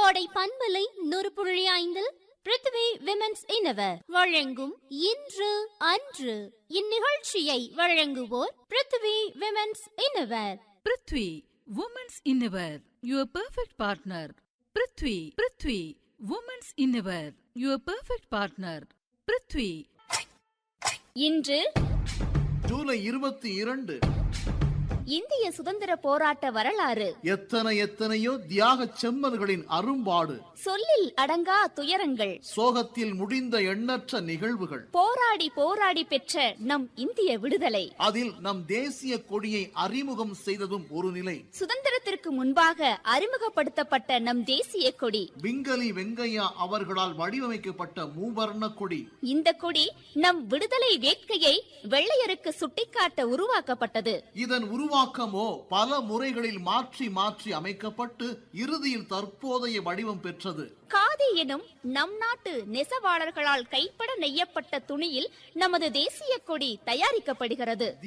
கோடை பண்பலை நூறு புள்ளி ஐந்தில் பிருத்வி விமென்ஸ் இனவர் வழங்கும் இன்று அன்று இந்நிகழ்ச்சியை வழங்குவோர் Prithvi women's innerwear Prithvi women's innerwear your perfect partner Prithvi Prithvi women's innerwear your perfect partner Prithvi இன்று ஜூலை இருபத்தி இரண்டு இந்திய சுதந்திர போராட்ட வரலாறு எத்தனை எத்தனையோ தியாக செம்மல்களின் அரும்பாடு சொல்லில் அடங்கா துயரங்கள் சோகத்தில் முடிந்த எண்ணற்ற நிகழ்வுகள் போராடி போராடி பெற்ற நம் இந்திய விடுதலை அதில் நம் தேசிய கொடியை அறிமுகம் செய்ததும் ஒரு நிலை சுதந்திரத்திற்கு முன்பாக அறிமுகப்படுத்தப்பட்ட நம் தேசிய கொடி விங்கலி வெங்கையா அவர்களால் வடிவமைக்கப்பட்ட மூவர்ண கொடி இந்த கொடி நம் விடுதலை வேட்கையை வெள்ளையருக்கு சுட்டிக்காட்ட உருவாக்கப்பட்டது இதன் உருவாக்கமோ பல முறைகளில் மாற்றி மாற்றி அமைக்கப்பட்டு இறுதியில் தற்போதைய வடிவம் பெற்றது காதி எனும் நம் நாட்டு நெசவாளர்களால் கைப்பட நெய்யப்பட்ட துணியில் நமது தேசிய கொடி தயாரிக்கப்படுகிறது